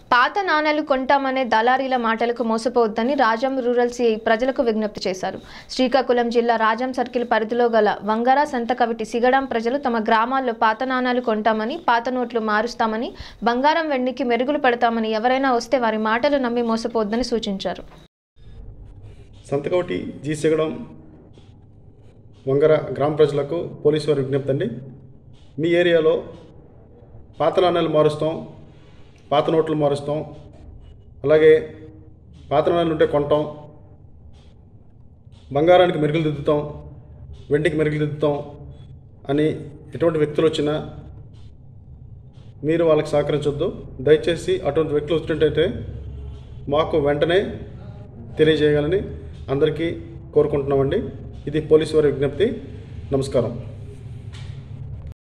పాత నాణేలు కొంటామనే దళారీల మాటలకు మోసపోవద్దని రాజం రూరల్ సిఐ ప్రజలకు విజ్ఞప్తి చేశారు శ్రీకాకుళం జిల్లా రాజం సర్కిల్ పరిధిలో గల వంగర సంతకవిటి సిగడాం ప్రజలు తమ గ్రామాల్లో పాత నాణాలు కొంటామని పాత నోట్లు మారుస్తామని బంగారం వెండికి మెరుగులు పెడతామని ఎవరైనా వస్తే వారి మాటలు నమ్మి మోసపోవద్దని సూచించారు సంతకోటి జీ సిగడం వంగర గ్రామ ప్రజలకు పోలీసు వారి విజ్ఞప్తి అండి మీ ఏరియాలో పాత నాణ్యాలు మారుస్తాం పాత నోట్లు మారుస్తాం అలాగే పాత నాణ్యాలు ఉంటే కొంటాం బంగారానికి మెరుగులు దిద్దుతాం వెండికి మెరుగులు దిద్దుతాం అని ఎటువంటి వ్యక్తులు వచ్చినా మీరు వాళ్ళకి సహకరించొద్దు దయచేసి అటువంటి వ్యక్తులు వచ్చినట్టయితే మాకు వెంటనే తెలియజేయాలని అందరికీ కోరుకుంటున్నామండి ఇది పోలీసు వారి విజ్ఞప్తి నమస్కారం